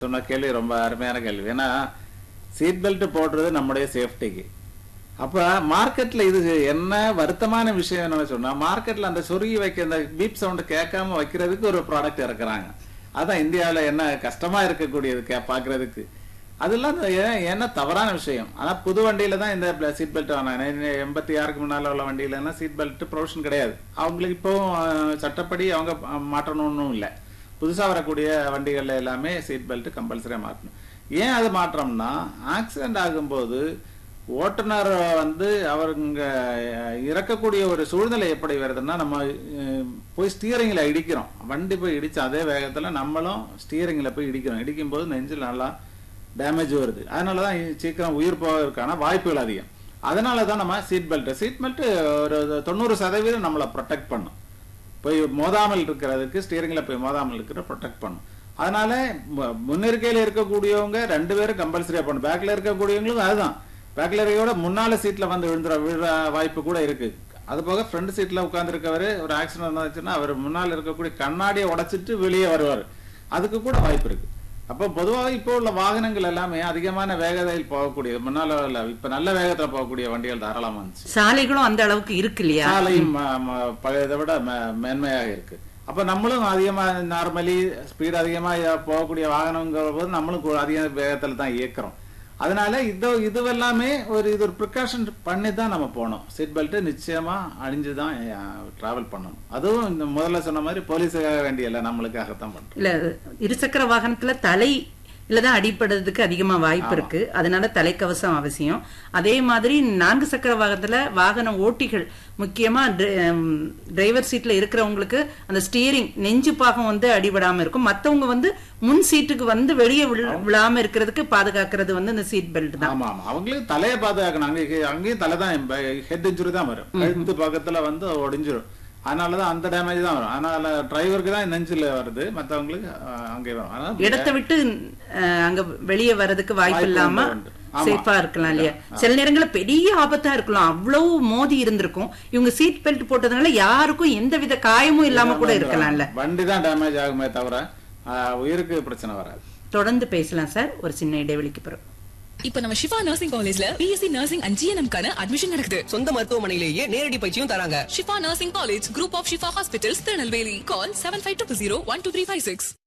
சொன்ன கேள்வி ரொம்ப அருமையான கேள்வி ஏன்னா சீட் பெல்ட் போடுறது நம்முடைய சேஃப்டிக்கு அப்ப மார்க்கெட்ல இது என்ன வருத்தமான விஷயம் என்ன சொன்னா மார்க்கெட்ல அந்த சொருகி வைக்க அந்த பீப் சவுண்ட் கேட்காம வைக்கிறதுக்கு ஒரு ப்ராடக்ட் இறக்குறாங்க அதான் இந்தியாவுல என்ன கஷ்டமா இருக்கக்கூடியது கே- பாக்குறதுக்கு அதெல்லாம் அந்த ஏன் என்ன தவறான விஷயம் ஆனா புது வண்டியில தான் இந்த சீட் பெல்ட் வாங்கினாங்க எண்பத்தி ஆறுக்கு முன்னால உள்ள வண்டியில எல்லாம் சீட் பெல்ட் ப்ரொவிஷன் கிடையாது அவங்களுக்கு இப்போ சட்டப்படி அவங்க அஹ், மாற்றணும்னு இல்லை புதுசா வரக்கூடிய வண்டிகள்ல எல்லாமே சீட் பெல்ட் கம்பல்சரியா மாட்டணும் ஏன் அது மாற்றோம்னா ஆக்சிடென்ட் ஆகும்போது ஓட்டுநர் வந்து அவருங்க அஹ், இறக்கக்கூடிய ஒரு சூழ்நிலை எப்படி வருதுன்னா நம்ம அஹ், போய் ஸ்டியரிங்ல இடிக்கிறோம் வண்டி போய் இடிச்ச அதே வேகத்துல நம்மளும் ஸ்டியரிங்ல போய் இடிக்கிறோம் இடிக்கும் போது நெஞ்சில் நல்லா டேமேஜ் வருது அதனாலதான் சீக்கிரம் உயிர் போவதற்கான வாய்ப்புகள் அதிகம் அதனால தான் நம்ம சீட் பெல்ட் சீட் பெல்ட் ஒரு தொண்ணூறு சதவீதம் நம்மளை ப்ரொடெக்ட் பண்ணும் போய் மோதாமல் இருக்கிறதுக்கு ஸ்டியரிங்ல போய் மோதாமல் இருக்கிற ப்ரொடெக்ட் பண்ணும் அதனால மு- முன்னிருக்கையில இருக்கக்கூடியவங்க ரெண்டு பேரும் கம்பல்சரியா பண்ணும் பேக்ல இருக்கக்கூடியவங்களுக்கும் அதுதான் பேக்ல இருக்கையோட முன்னால சீட்ல வந்து விழுந்துற விழுற வாய்ப்பு கூட இருக்கு அது போக ஃப்ரண்ட் சீட்ல உட்கார்ந்துருக்கவரு ஒரு ஆக்சிடென்ட் வந்துச்சுன்னா அவர் முன்னால் இருக்கக்கூடிய கண்ணாடியை உடைச்சிட்டு வெளியே வருவார் அதுக்கு கூட வாய்ப்பு இருக்கு அப்போ பொதுவாக இப்போ உள்ள வாகனங்கள் எல்லாமே அதிகமான வேகத்தில் போகக்கூடிய முன்னால உள்ள இப்ப நல்ல வேகத்துல போகக்கூடிய வண்டிகள் தாராளமா இருந்துச்சு சாலைகளும் அந்த அளவுக்கு இருக்கு இல்லையா சாலையும் ம- ம- பழையதை விட ம- மேன்மையாக இருக்கு அப்ப நம்மளும் அதிகமா நார்மலி ஸ்பீடு அதிகமா போகக்கூடிய வாகனங்கிற போது நம்மளும் கு- அதிக வேகத்துல தான் இயக்குறோம் அதனால இது இதுவெல்லாமே ஒரு இது ஒரு ப்ரிகாஷன் பண்ணி தான் நம்ம போனோம் சீட் பெல்ட் நிச்சயமா அணிஞ்சு தான் டிராவல் பண்ணணும் அதுவும் இந்த முதல்ல சொன்ன மாதிரி போலீஸுக்காக வேண்டிய இல்லை நம்மளுக்காகத்தான் பண்றோம் இல்ல இருசக்கர வாகனத்துல தலை தான் அடிபடுறதுக்கு அதிகமா வாய்ப்பு இருக்கு அதனால தலைக்கவசம் அவசியம் அதே மாதிரி நான்கு சக்கர வாகனத்துல வாகன ஓட்டிகள் முக்கியமா டிரைவர் சீட்ல இருக்கிறவங்களுக்கு அந்த ஸ்டியரிங் நெஞ்சு பாகம் வந்து அடிபடாம இருக்கும் மத்தவங்க வந்து முன் சீட்டுக்கு வந்து வெளியே விழ- விழாம இருக்கிறதுக்கு பாதுகாக்கிறது வந்து இந்த சீட் பெல்ட் தான் ஆமா ஆமா அவங்களுக்கு தலையை பாதுகாக்கணும் அங்கே அங்கேயும் தலை தான் ஹெட் இன்ஜுரி தான் வரும் கழுத்து பக்கத்துல வந்து ஒடிஞ்சிரும் அதனாலதான் அந்த டேமேஜ் தான் வரும் அதனால டிரைவருக்கு தான் நெஞ்சில் வருது மத்தவங்களுக்கு அஹ், அங்கே வரும் அதனால இடத்தை விட்டு அஹ், அங்க வெளியே வர்றதுக்கு வாய்ப்பு வாய்ப்பு இல்லாம உண்டு, உண்டு. ஆமா. சேஃபா இருக்கலாம் இல்லையா சில நேரங்கள்ல பெரிய ஆபத்தா இருக்கலாம் அவ்வளவு மோதி இருந்திருக்கும் இவங்க சீட் பெல்ட் போட்டதுனால யாருக்கும் எந்தவித காயமும் இல்லாம கூட இருக்கலாம்ல வண்டி தான் டேமேஜ் ஆகுமே தவிர அஹ், உயிருக்கு பிரச்சனை வராது தொடர்ந்து பேசலாம் சார் ஒரு சின்ன இடைவெளிக்கு பிறகு இப்ப நம்ம சிவா நர்சிங் காலேஜ்ல பிஎஸ்சி நர்சிங் அண்ட் ஜிஎன்எம் கான அட்மிஷன் நடக்குது சொந்த மருத்துவமனையிலேயே நேரடி பயிற்சியும் தராங்க Shifa nursing college group of Shifa hospitals Tirunelveli call seven five two zero one two three five six